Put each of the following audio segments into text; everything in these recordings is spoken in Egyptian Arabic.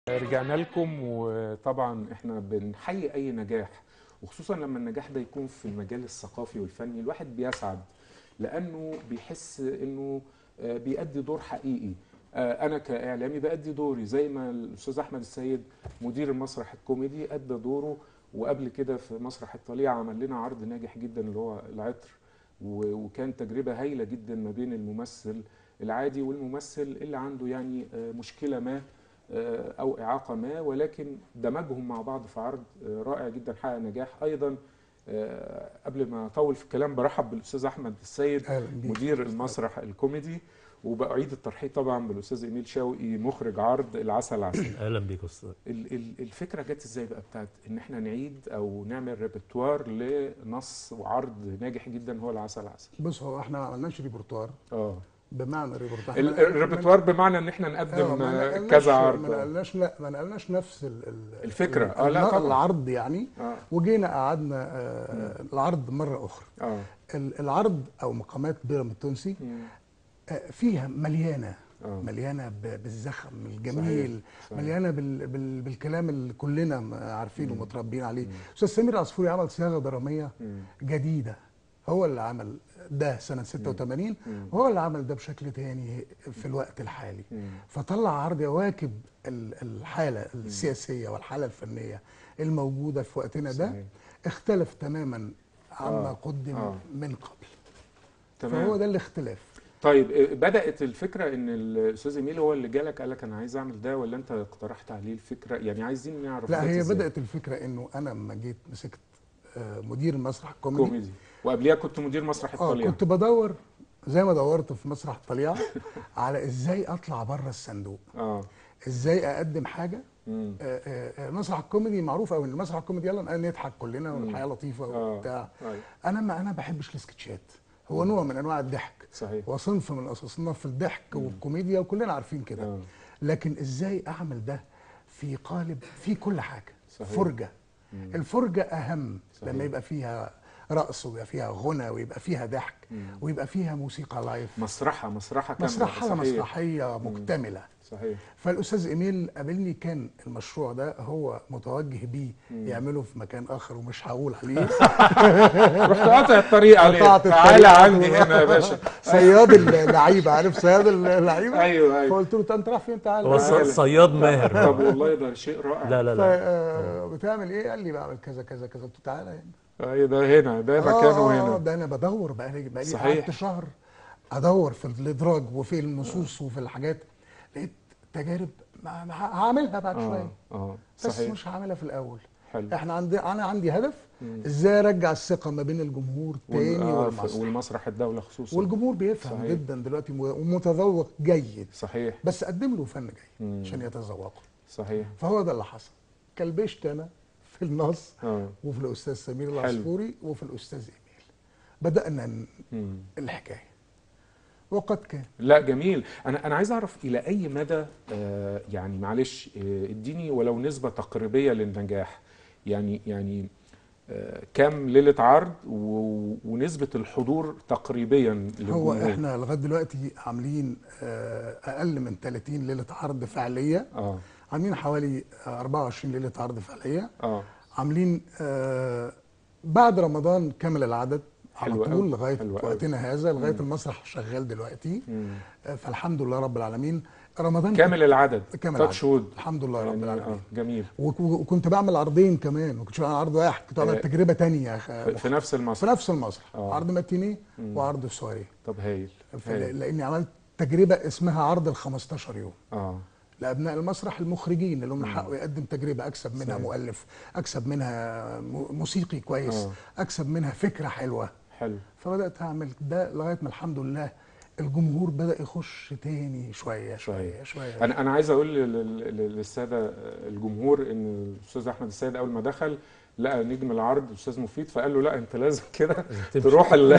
رجعنا لكم وطبعا احنا بنحيي اي نجاح وخصوصا لما النجاح ده يكون في المجال الثقافي والفني الواحد بيسعد لانه بيحس انه آه، بيأدي دور حقيقي آه، انا كاعلامي بأدي دوري زي ما الاستاذ احمد السيد مدير المسرح الكوميدي ادى دوره وقبل كده في مسرح الطليعه عمل لنا عرض ناجح جدا اللي هو العطر و- وكان تجربه هايله جدا ما بين الممثل العادي والممثل اللي عنده يعني آه، مشكله ما آه، او اعاقه ما ولكن دمجهم مع بعض في عرض آه، رائع جدا حقق نجاح ايضا آه، قبل ما اطول في الكلام برحب بالاستاذ احمد السيد اهلا بيك مدير المسرح الكوميدي وبأعيد الترحيب طبعا بالاستاذ ايميل شوقي مخرج عرض العسل عسل اهلا بيك استاذ ال- ال- الفكره جت ازاي بقى بتاعت ان احنا نعيد او نعمل ريperتوار لنص وعرض ناجح جدا هو العسل عسل بص هو احنا ما عملناش ريبورتوار اه بمعنى ريبورتوار ال- إحنا- الريperتوار بمعنى ان احنا آه، نقدم ما آه، نقلناش- كذا ما عرض آه. نقلناش لا ما نقلناش نفس ال ال الفكرة. ال- آه، لا الن- طبعاً. العرض يعني اه وجينا قعدنا آه العرض مره اخرى اه ال- العرض او مقامات بيرم التونسي مم. آه فيها مليانه اه مليانه ب- بالزخم الجميل صحيح. مليانه بال بال بالكلام اللي كلنا م- عارفينه مم. ومتربيين عليه مم. استاذ سمير العصفوري عمل صياغه دراميه مم. جديده هو اللي عمل ده سنه 86 مم. وهو اللي عمل ده بشكل تاني في الوقت الحالي مم. فطلع عرض يواكب ال- الحاله السياسيه والحاله الفنيه الموجوده في وقتنا ده صحيح. اختلف تماما عما آه. قدم آه. من قبل تمام فهو ده الاختلاف طيب آه، بدأت الفكرة ان الاستاذ ايميل هو اللي جالك قال لك انا عايز اعمل ده ولا انت اقترحت عليه الفكرة يعني عايزين نعرف لا جت هي إزاي؟ بدات الفكره انه انا لما جيت مسكت آه، مدير المسرح الكوميدي كوميدي وقبليها كنت مدير مسرح اه الطليعة كنت بدور زي ما دورت في مسرح الطليعه على ازاي اطلع بره الصندوق اه ازاي اقدم حاجه مم. آه، آه، آه، المسرح الكوميدي معروف قوي المسرح الكوميدي يلا نضحك كلنا مم. والحياه لطيفه آه. وبتاع أيوة. انا ما انا بحبش السكتشات هو نوع من انواع الضحك صحيح هو صنف من اصناف الضحك والكوميديا وكلنا عارفين كده آه. لكن ازاي اعمل ده في قالب في كل حاجه صحيح. فرجه مم. الفرجه اهم صحيح. لما يبقى فيها رقص ويبقى فيها غنى ويبقى فيها ضحك مم. ويبقى فيها موسيقى لايف مسرحة مسرحة كاملة مسرحيه صحيح. مسرحيه مكتمله صحيح فالاستاذ ايميل قابلني كان المشروع ده هو متوجه بيه يعمله في مكان اخر ومش هقول عليه رحت قاطع الطريق عليه قطعت تعالى الطريق. عندي هنا يا باشا صياد اللعيبه عارف صياد اللعيبه ايوه ايوه فقلت له "طب انت رايح فين تعالى هو تعالى. ص- صياد ماهر طب والله ده شيء رائع لا لا ف- لا آه، بتعمل ايه؟ قال لي بعمل كذا كذا كذا قلت له تعالى هنا ايوه ده هنا ده مكانه آه، آه، هنا ده انا بدور بقى لي بقى لي صحيح. قعدت شهر ادور في الادراج وفي النصوص وفي الحاجات لقيت تجارب ما ما ه- هعملها بعد اه شويه اه بس صحيح مش هعملها في الاول حلو احنا عندي انا عندي هدف مم. ازاي ارجع الثقه ما بين الجمهور وال- تاني آه، والمسرح والمسرح الدولة خصوصا والجمهور بيفهم صحيح. جدا دلوقتي م- ومتذوق جيد صحيح بس قدم له فن جيد مم. عشان يتذوقه صحيح فهو ده اللي حصل كلبشت انا في النص اه وفي الاستاذ سمير حلو. العصفوري وفي الاستاذ ايميل بدانا ن- مم. الحكايه وقد كان لا جميل انا انا عايز اعرف الى اي مدى آه يعني معلش آه اديني ولو نسبه تقريبيه للنجاح يعني يعني آه كم ليله عرض و- ونسبه الحضور تقريبيا هو للجمهور؟ احنا لغايه دلوقتي عاملين آه، اقل من 30 ليله عرض فعليه اه عاملين حوالي آه، 24 ليله عرض فعليه اه عاملين آه، بعد رمضان كامل العدد على حلو طول أوي، لغايه حلو أوي. وقتنا هذا لغايه مم. المسرح شغال دلوقتي مم. آه، فالحمد لله رب العالمين رمضان كامل العدد كامل تاتش العدد. وود الحمد لله رب يعني العالمين اه جميل وك- وكنت بعمل عرضين كمان ما كنتش بعمل عرض واحد كنت بعمل آه، تجربه تانية في, خ- في نفس في المسرح نفس المسرح آه. عرض ماتينيه مم. وعرض سواري طب هايل فل- هايل لاني عملت تجربه اسمها عرض ال 15 يوم اه لابناء المسرح المخرجين اللي هم حقه يقدم تجربه اكسب منها صحيح. مؤلف اكسب منها م- موسيقي كويس آه. اكسب منها فكره حلوه حلو فبدات اعمل ده لغايه ما الحمد لله الجمهور بدا يخش تاني شويه شويه صحيح. شويه انا انا عايز اقول لل- لل- للساده الجمهور ان الاستاذ احمد السيد اول ما دخل لقى نجم العرض الاستاذ مفيد فقال له لا انت لازم كده تروح ال...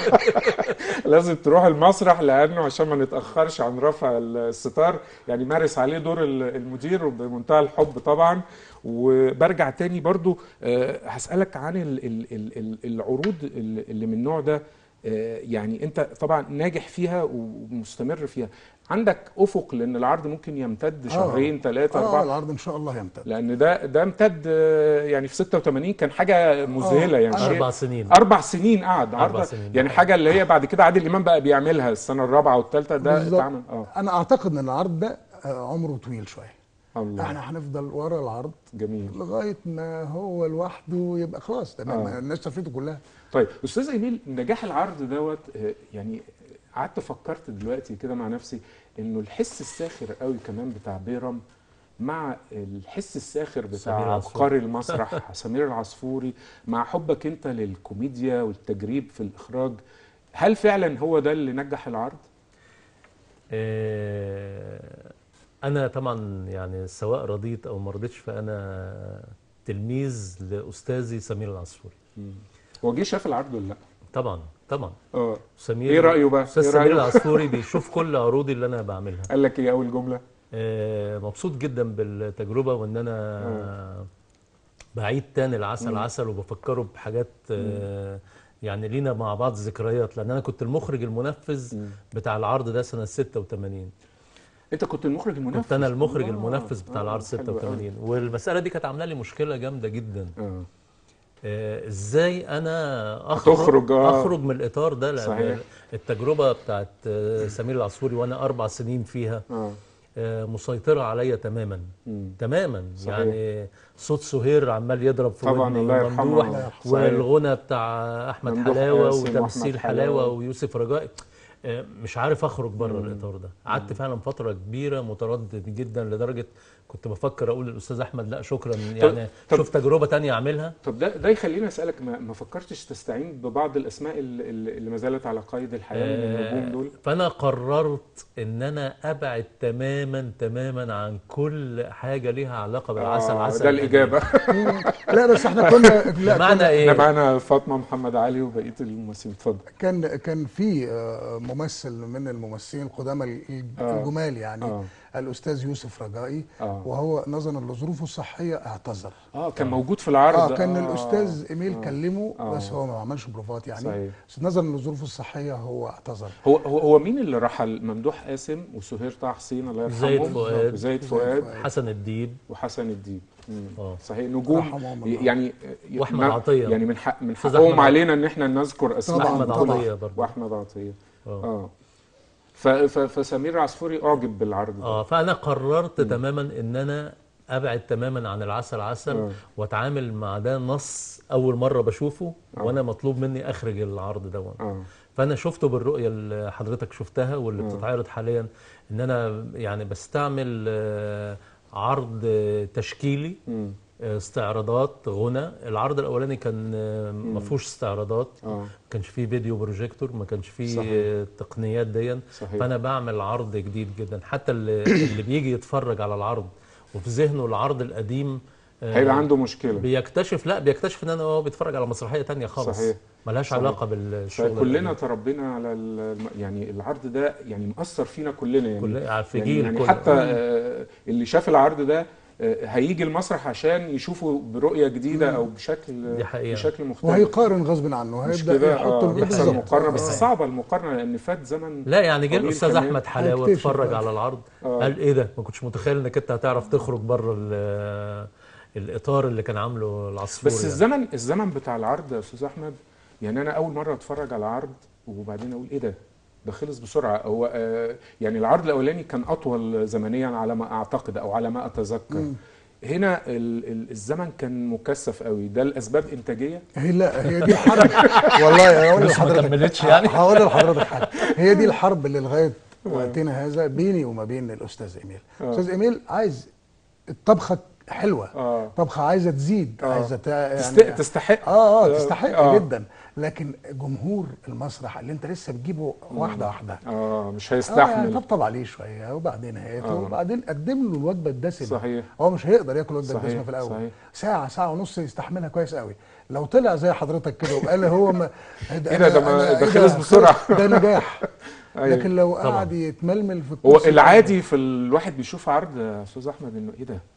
لازم تروح المسرح لانه عشان ما نتاخرش عن رفع الستار يعني مارس عليه دور ال- المدير بمنتهى الحب طبعا وبرجع تاني برضو آه، هسالك عن ال- ال- ال- ال- العروض ال- اللي من النوع ده آه، يعني انت طبعا ناجح فيها ومستمر فيها عندك افق لان العرض ممكن يمتد شهرين ثلاثه اه اربعه العرض ان شاء الله يمتد لان ده ده امتد آه، يعني في 86 كان حاجه مذهله يعني أنا- شيء اربع سنين اربع سنين قعد أربع عرض سنين. يعني حاجه اللي هي بعد كده عادل امام بقى بيعملها السنه الرابعه والثالثه ده بالظبط. اتعمل اه انا اعتقد ان العرض ده آه، عمره طويل شويه الله احنا هنفضل ورا العرض جميل لغايه ما هو لوحده يبقى خلاص تمام آه. الناس شافته كلها طيب استاذ ايميل نجاح العرض دوت آه، يعني قعدت فكرت دلوقتي كده مع نفسي انه الحس الساخر قوي كمان بتاع بيرم مع الحس الساخر سمير بتاع العصفوري. عبقري المسرح سمير العصفوري مع حبك انت للكوميديا والتجريب في الاخراج هل فعلا هو ده اللي نجح العرض؟ آه، انا طبعا يعني سواء رضيت او ما رضيتش فانا تلميذ لاستاذي سمير العصفوري هو جه شاف العرض ولا لا؟ طبعا طبعا اه سمير ايه رايه بقى؟ استاذ ايه سمير رايه؟ العصفوري بيشوف كل عروضي اللي انا بعملها قال لك ايه اول جمله؟ آه، مبسوط جدا بالتجربه وان انا بعيد تاني العسل مم. عسل وبفكره بحاجات آه، يعني لينا مع بعض ذكريات لان انا كنت المخرج المنفذ مم. بتاع العرض ده سنه 86 انت كنت المخرج المنفذ كنت انا المخرج الله. المنفذ بتاع آه، العرض حلو قوي. 86 والمساله دي كانت عامله لي مشكله جامده جدا اه آه، ازاي انا اخرج هتخرج، آه. اخرج من الاطار ده لان صحيح. التجربه بتاعت آه، سمير العصفوري وانا اربع سنين فيها اه آه، مسيطره عليا تماما مم. تماما صحيح. يعني صوت سهير عمال يضرب في طبعا ودني الله يرحمه وممدوح الله يرحمه. والغنى بتاع احمد ممدوح حلاوه قاسم وأحمد وتمثيل حلاوة. حلاوه ويوسف رجائي آه، مش عارف اخرج بره مم. الاطار ده قعدت فعلا فتره كبيره متردد جدا لدرجه كنت بفكر اقول للاستاذ احمد لا شكرا يعني طب- شوف تجربه تانية اعملها طب ده ده يخليني اسالك ما, ما فكرتش تستعين ببعض الاسماء اللي, اللي ما زالت على قيد الحياه من النجوم دول فانا قررت ان انا ابعد تماما تماما عن كل حاجه ليها علاقه بالعسل آه، عسل ده الاجابه لا بس احنا كنا لا بمعنى كنا احنا ايه معانا فاطمه محمد علي وبقيه الممثلين اتفضل كان كان في آه، ممثل من الممثلين القدامى ال- آه. الجمال يعني اه الاستاذ يوسف رجائي اه وهو نظرا لظروفه الصحيه اعتذر اه كان موجود في العرض اه كان الاستاذ ايميل آه. كلمه آه. بس هو ما عملش بروفات يعني صحيح بس نظرا لظروفه الصحيه هو اعتذر هو هو هو مين اللي رحل ممدوح قاسم وسهير طه حسين الله يرحمه زايد فؤاد. زايد زايد فؤاد فؤاد. حسن الديب وحسن الديب مم. اه صحيح نجوم رحمهم الله. يعني وأحمد ما- عطية. يعني من حق من أستاذ حقهم أحمد علينا ان احنا نذكر اسماء طبعاً، احمد طبعاً. عطيه برضه واحمد عطيه اه اه ف- ف- فسمير عصفوري اعجب بالعرض ده اه فانا قررت تماما ان انا ابعد تماما عن العسل عسل آه. واتعامل مع ده نص اول مره بشوفه آه. وانا مطلوب مني اخرج العرض ده اه فانا شفته بالرؤيه اللي حضرتك شفتها واللي آه. بتتعرض حاليا ان انا يعني بستعمل آه، عرض آه، تشكيلي مم. آه، استعراضات غنى العرض الاولاني كان آه، ما فيهوش استعراضات اه ما كانش فيه فيديو بروجيكتور ما كانش فيه صحيح. آه، التقنيات دي صحيح فانا بعمل عرض جديد جدا حتى اللي, اللي بيجي يتفرج على العرض وفي ذهنه العرض القديم آه، هيبقى عنده مشكله بيكتشف لا بيكتشف ان انا هو بيتفرج على مسرحيه تانية خالص صحيح. ملهاش صحيح. علاقه بالشغل فكلنا القديم. تربينا على ال- يعني العرض ده يعني مأثر فينا كلنا يعني كل في يعني, جيل يعني كله. حتى آه، اللي شاف العرض ده آه، هيجي المسرح عشان يشوفه برؤيه جديده او بشكل دي حقيقة. بشكل مختلف وهيقارن غصب عنه مش هيبدا كده يحط آه، ال- يحصل بالظبط. مقارنه بس آه. صعبه المقارنه لان فات زمن لا يعني جه طويل الاستاذ كمان. احمد حلاوه هيكتشف اتفرج بقى. على العرض آه. قال ايه ده ما كنتش متخيل انك انت هتعرف تخرج بره الاطار اللي كان عامله العصفور بس يعني. الزمن الزمن بتاع العرض يا استاذ احمد يعني انا اول مره اتفرج على عرض وبعدين اقول ايه ده ده خلص بسرعه هو آه، يعني العرض الاولاني كان اطول زمنيا على ما اعتقد او على ما اتذكر مم. هنا ال- ال- الزمن كان مكثف قوي ده الاسباب انتاجيه هي لا هي دي الحرب والله هقول لسه ما لحضرتك كملتش يعني؟ هقول لحضرتك حاجه هي دي الحرب اللي لغايه وقتنا هذا بيني وما بين الاستاذ ايميل آه. استاذ ايميل عايز الطبخه حلوه اه طبخه عايزه تزيد آه. عايزه تا- تست... يعني تستحق اه اه تستحق آه. جدا لكن جمهور المسرح اللي انت لسه بتجيبه واحده واحده اه مش اه هيستحمل طبطب عليه شويه وبعدين هاته آه. وبعدين قدم له الوجبه الدسمه صحيح هو مش هيقدر ياكل الوجبه صحيح، الدسمه في الاول صحيح. ساعه ساعه ونص يستحملها كويس قوي لو طلع زي حضرتك كده وقال هو ما إيه ده، ده ما- أنا- ده إيه خلص بسرعة. ده نجاح أيوة. لكن لو طبعاً. قعد يتململ في هو الكرسي العادي في الواحد بيشوف عرض يا استاذ احمد انه ايه ده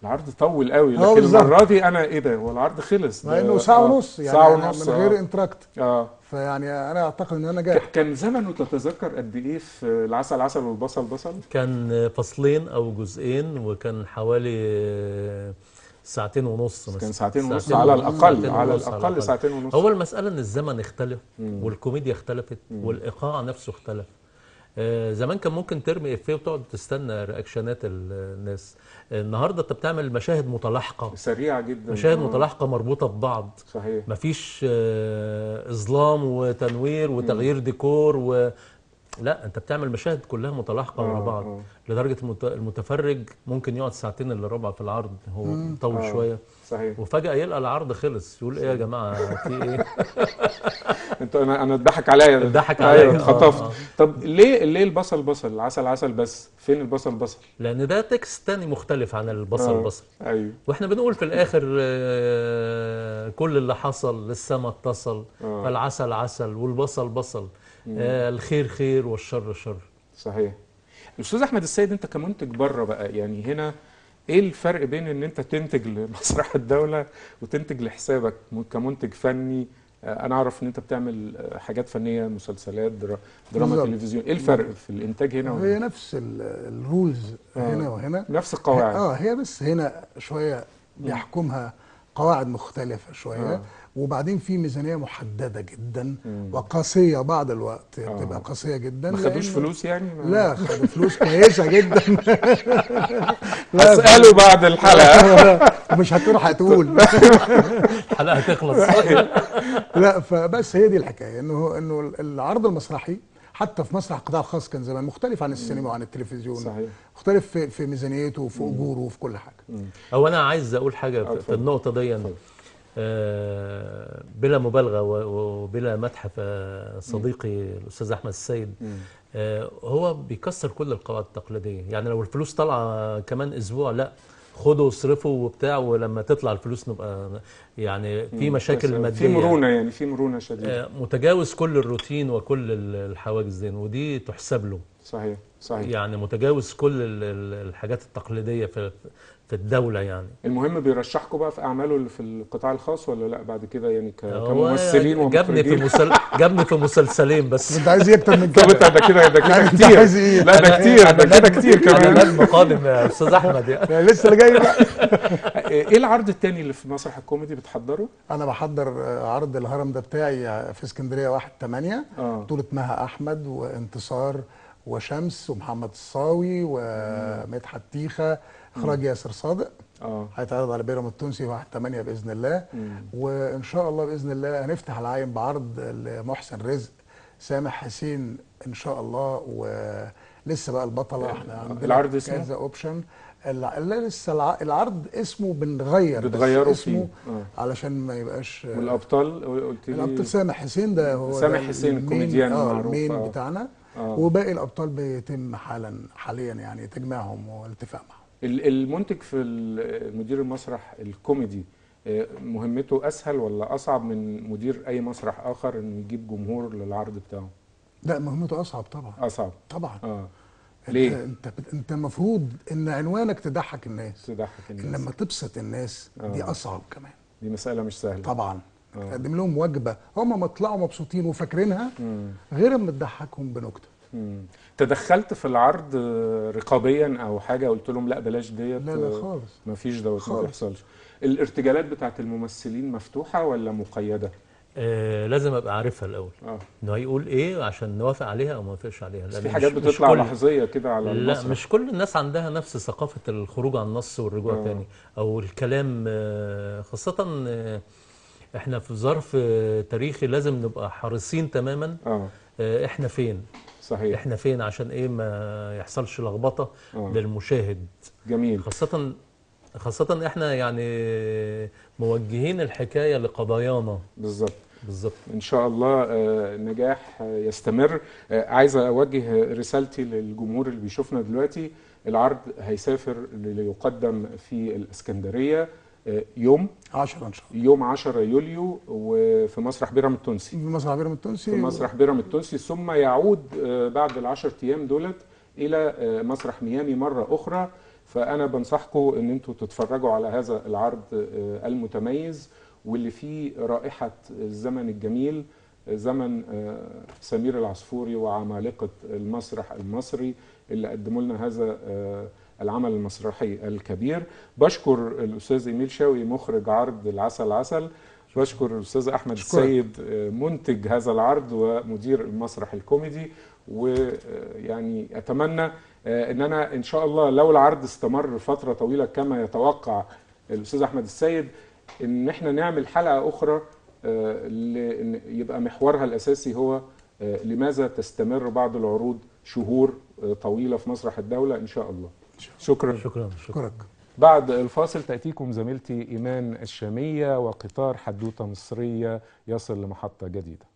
العرض طول قوي آه، لكن بالظبط. المره دي انا ايه ده هو العرض خلص مع ده- انه ساعه آه، ونص يعني ساعه أنا ونص من غير آه. انتراكت اه فيعني انا اعتقد ان انا نجاح ك- كان زمنه تتذكر قد ايه في العسل عسل والبصل بصل كان فصلين او جزئين وكان حوالي ساعتين ونص مثلا كان ساعتين ونص ساعتين على ونص، الاقل ساعتين على ونص الاقل ساعتين ونص هو المسألة إن الزمن اختلف مم. والكوميديا اختلفت والإيقاع نفسه اختلف آه، زمان كان ممكن ترمي إفيه وتقعد تستنى رياكشنات ال- الناس النهاردة أنت بتعمل مشاهد متلاحقة سريعه جدا مشاهد آه، متلاحقة مربوطة ببعض صحيح مفيش آه، إظلام وتنوير وتغيير ديكور و لا انت بتعمل مشاهد كلها متلاحقه ورا آه، بعض آه. لدرجه المت- المتفرج ممكن يقعد ساعتين الا ربع في العرض هو مطول آه. شويه صحيح وفجاه يلقى العرض خلص يقول ايه يا جماعه في ايه انت انا انا اتضحك عليا اتضحك ايوه عليا، آه، اتخطفت آه. طب ليه ليه البصل بصل العسل عسل بس فين البصل بصل لان ده تكست تاني مختلف عن البصل آه، بصل ايوه واحنا بنقول في الاخر آه، كل اللي حصل للسما اتصل آه. فالعسل عسل والبصل بصل آه، الخير خير والشر شر صحيح الاستاذ احمد السيد انت كمنتج بره بقى يعني هنا ايه الفرق بين ان انت تنتج لمسرح الدوله وتنتج لحسابك م- كمنتج فني آه، انا اعرف ان انت بتعمل آه، حاجات فنيه مسلسلات درا- دراما بالظبط. تلفزيون ايه الفرق في الانتاج هنا هي وهنا نفس ال- الرولز آه. هنا وهنا نفس القواعد اه هي بس هنا شويه بيحكمها قواعد مختلفه شويه آه. وبعدين في ميزانيه محدده جدا مم. وقاسيه بعض الوقت آه. بتبقى قاسيه جدا ما خدوش لأن- فلوس يعني ما- لا خدوا فلوس كويسه جدا لا اساله بعد الحلقه مش هتروح هتقول الحلقه هتخلص لا فبس هي دي الحكايه انه انه العرض المسرحي حتى في مسرح القطاع الخاص كان زمان مختلف عن السينما وعن التلفزيون صحيح مختلف في, في ميزانيته وفي اجوره وفي كل حاجه هو انا عايز اقول حاجه آه، في- في اتفضل. النقطه دي اتفضل. آه، بلا مبالغه و- وبلا مدح في صديقي الاستاذ احمد السيد مم. آه، هو بيكسر كل القواعد التقليديه يعني لو الفلوس طالعه كمان اسبوع لا خدوا واصرفوا وبتاع ولما تطلع الفلوس نبقى يعني في بس مشاكل ماديه في مرونه يعني في مرونه شديده آه، متجاوز كل الروتين وكل ال- الحواجز دي ودي تحسب له صحيح صحيح يعني متجاوز كل ال- ال- الحاجات التقليديه في في الدوله يعني المهم بيرشحكم بقى في اعماله اللي في القطاع الخاص ولا لا بعد كده يعني ك- هو كممثلين جابني في ومخرجين مسل... جابني في مسلسلين بس انت عايز ايه اكتر من طب كده انت ده كده ده كده يعني انت كتير عايز ايه؟ لا ده أنا- كتير أنا ده كده نجم- كتير انا كمان نجم قادم يا استاذ احمد يعني يعني لسه اللي جاي بقى ايه العرض التاني اللي في مسرح الكوميدي بتحضره؟ انا بحضر آه، عرض الهرم ده بتاعي في اسكندريه 1 8 اه بطولة مها احمد وانتصار وشمس ومحمد الصاوي ومدحت تيخه اخراج ياسر صادق اه هيتعرض على بيرام التونسي 1 8 باذن الله مم. وان شاء الله باذن الله هنفتح العين بعرض لمحسن رزق سامح حسين ان شاء الله ولسه بقى البطله احنا عندنا العرض اسمه؟ كذا اوبشن الع- لا لسه الع- العرض اسمه بنغير بس بتغيروا اسمه فيه اه علشان ما يبقاش والابطال قلت لي الابطال سامح حسين ده هو سامح ده حسين المين- الكوميديان اه المعروف، المين آه. بتاعنا آه. وباقي الابطال بيتم حالا حاليا يعني تجميعهم والاتفاق معهم ال- المنتج في ال- مدير المسرح الكوميدي آه، مهمته اسهل ولا اصعب من مدير اي مسرح اخر انه يجيب جمهور للعرض بتاعه؟ لا مهمته اصعب طبعا اصعب طبعا اه انت ليه؟ انت بت- انت المفروض ان عنوانك تضحك الناس تضحك الناس لما تبسط الناس دي آه. اصعب كمان دي مساله مش سهله طبعا آه. تقدم لهم وجبه هم ما طلعوا مبسوطين وفاكرينها مم. غير اما تضحكهم بنكته مم. تدخلت في العرض آه، رقابيا او حاجه قلت لهم لا بلاش ديت لا لا خالص ما فيش دوت ما خالص. بيحصلش الارتجالات بتاعت الممثلين مفتوحه ولا مقيده؟ آه لازم ابقى عارفها الاول اه انه هيقول ايه عشان نوافق عليها او ما نوافقش عليها بس لأن في مش- حاجات مش بتطلع كل- لحظيه كده على لا المسرح مش كل الناس عندها نفس ثقافة الخروج عن النص والرجوع آه. تاني أو الكلام آه، خاصة آه، احنا في ظرف آه، تاريخي لازم نبقى حريصين تماما اه آه، احنا فين صحيح احنا فين عشان ايه ما يحصلش لخبطة آه. للمشاهد جميل خاصة خاصة احنا يعني موجهين الحكاية لقضايانا بالظبط بالظبط ان شاء الله آه، نجاح آه، يستمر آه، عايز اوجه رسالتي للجمهور اللي بيشوفنا دلوقتي العرض هيسافر ليقدم في الاسكندريه آه، يوم 10 ان شاء الله يوم 10 يوليو وفي مسرح بيرام التونسي في مسرح بيرام التونسي في مسرح بيرام التونسي ثم يعود آه، بعد العشر ايام دولت الى آه، مسرح ميامي مره اخرى فانا بنصحكم ان انتوا تتفرجوا على هذا العرض آه، المتميز واللي فيه رائحه الزمن الجميل زمن آه، سمير العصفوري وعمالقه المسرح المصري اللي قدموا لنا هذا آه، العمل المسرحي الكبير بشكر الاستاذ ايميل شاوي مخرج عرض العسل عسل بشكر الاستاذ احمد أشكرك. السيد آه، منتج هذا العرض ومدير المسرح الكوميدي ويعني اتمنى آه، ان انا ان شاء الله لو العرض استمر فتره طويله كما يتوقع الاستاذ احمد السيد ان احنا نعمل حلقه اخرى آه، ل- إن يبقى محورها الاساسي هو آه، لماذا تستمر بعض العروض شهور آه، طويله في مسرح الدوله ان شاء الله شكرا شكرا شكرا اشكرك بعد الفاصل تأتيكم زميلتي إيمان الشامية وقطار حدوتة مصرية يصل لمحطة جديدة